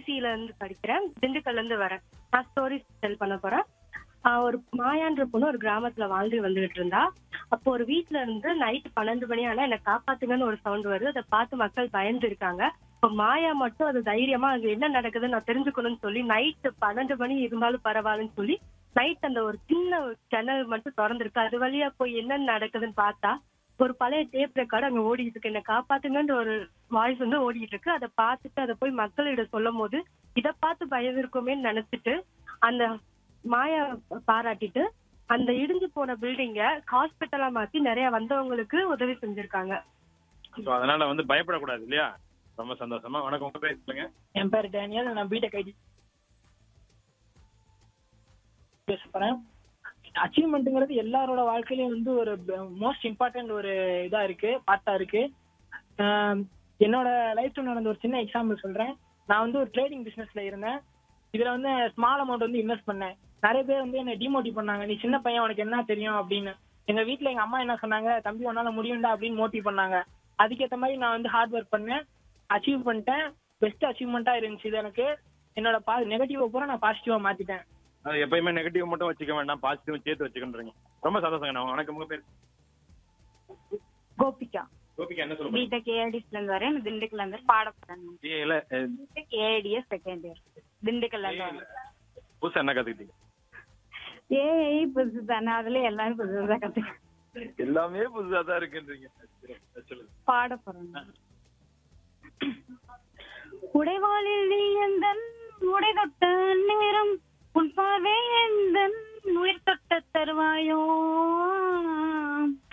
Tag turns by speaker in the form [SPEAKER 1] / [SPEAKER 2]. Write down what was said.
[SPEAKER 1] ஐடில இருந்து படிக்கிறேன் திண்டுக்கல்ல இருந்து வரேன் நான் ஸ்டோரிஸ் டெல் பண்ண போறேன் ஆஹ் ஒரு மாயான்ற பொண்ணு ஒரு கிராமத்துல வாழ்ந்து வந்துகிட்டு இருந்தா அப்போ ஒரு வீட்ல இருந்து நைட் பன்னெண்டு மணி ஆனா என்ன காப்பாத்துங்கன்னு ஒரு சவுண்ட் வருது அதை பார்த்து மக்கள் பயந்து இருக்காங்க இப்போ மாயா மட்டும் அது தைரியமா அங்க என்ன நடக்குதுன்னு நான் தெரிஞ்சுக்கணும்னு சொல்லி நைட் பன்னெண்டு மணி இருந்தாலும் பரவாயில்லன்னு சொல்லி நைட் அந்த ஒரு சின்ன ஜன்னல் மட்டும் திறந்திருக்கு அது வழியா போய் என்ன நடக்குதுன்னு பார்த்தா ஒரு பழைய டேப் ரெக்கார்டு அங்க ஓடிட்டு இருக்கு என்ன காப்பாத்துங்கன்ற ஒரு வாய்ஸ் வந்து ஓடிட்டு இருக்கு அதை பார்த்துட்டு அதை போய் மக்களிடம் சொல்லும் போது இதை பார்த்து பயந்திருக்கோமேன்னு நினைச்சிட்டு அந்த மாயா பாராட்டிட்டு அந்த இடிஞ்சு போன பில்டிங்க ஹாஸ்பிட்டலா மாத்தி நிறைய வந்தவங்களுக்கு உதவி செஞ்சிருக்காங்க
[SPEAKER 2] ஸோ அதனால வந்து பயப்படக்கூடாது இல்லையா ரொம்ப சந்தோஷமா வணக்கம் உங்க பேர் சொல்லுங்க
[SPEAKER 3] என் பேர் டேனியல் நான் பிடெக் ஐடி பேச போறேன் அச்சீவ்மெண்ட்டுங்கிறது எல்லாரோட வாழ்க்கையிலயும் வந்து ஒரு மோஸ்ட் இம்பார்ட்டன்ட் ஒரு இதா இருக்கு பார்ட்டா இருக்கு ஆஹ் என்னோட லைஃப்ல நடந்த ஒரு சின்ன எக்ஸாம்பிள் சொல்றேன் நான் வந்து ஒரு ட்ரேடிங் பிசினஸ்ல இருந்தேன் இதுல வந்து ஸ்மால் அமௌண்ட் வந்து இன்வெஸ்ட் பண்ணேன் நிறைய பேர் வந்து என்ன டிமோட்டிவ் பண்ணாங்க நீ சின்ன பையன் உனக்கு என்ன தெரியும் அப்படின்னு எங்க வீட்ல எங்க அம்மா என்ன சொன்னாங்க தம்பி உன்னால முடியும்டா அப்படின்னு மோட்டிவ் பண்ணாங்க அதுக்கேற்ற மாதிரி நான் வந்து ஹார்ட் ஒர்க் பண்ணேன் அச்சீவ் பண்ணிட்டேன் பெஸ்ட் அச்சீவ்மெண்ட்டா இருந்துச்சு இது எனக்கு என்னோட பா நெகட்டிவ் பூரா நான் பாசிட்டிவா மாத்திட்டேன்
[SPEAKER 2] அது எப்பயுமே நெகட்டிவ் மட்டும் வச்சுக்க வேண்டாம் பாசிட்டிவ் சேர்த்து வச்சுக்கன்றீங்க ரொம்ப சந்தோஷங்க வணக்கம் உங்க பேர்
[SPEAKER 4] கோபிகா
[SPEAKER 2] கோபிகா என்ன சொல்ல
[SPEAKER 4] பிடெக் ஏஐடிஸ்ல இருந்து வரேன் நான் திண்டுக்கல்ல இருந்து பாட போறேன்
[SPEAKER 2] இல்ல
[SPEAKER 4] பிடெக் ஏஐடிஎஸ் செகண்ட் இயர் திண்டுக்கல்ல இருந்து வரேன்
[SPEAKER 2] புதுசா என்ன கத்துக்கிட்டீங்க
[SPEAKER 4] ஏஐ புதுசு தானே அதுல எல்லாரும் புதுசு தான் கத்துக்க
[SPEAKER 2] எல்லாமே புதுசா தான் இருக்குன்றீங்க சொல்லுங்க
[SPEAKER 4] பாட போறேன் உடைவாளில் நீ எந்தன் உடை தொட்ட நேரம் உன் பார்வை எந்தன் உயிர் தொட்ட தருவாயோ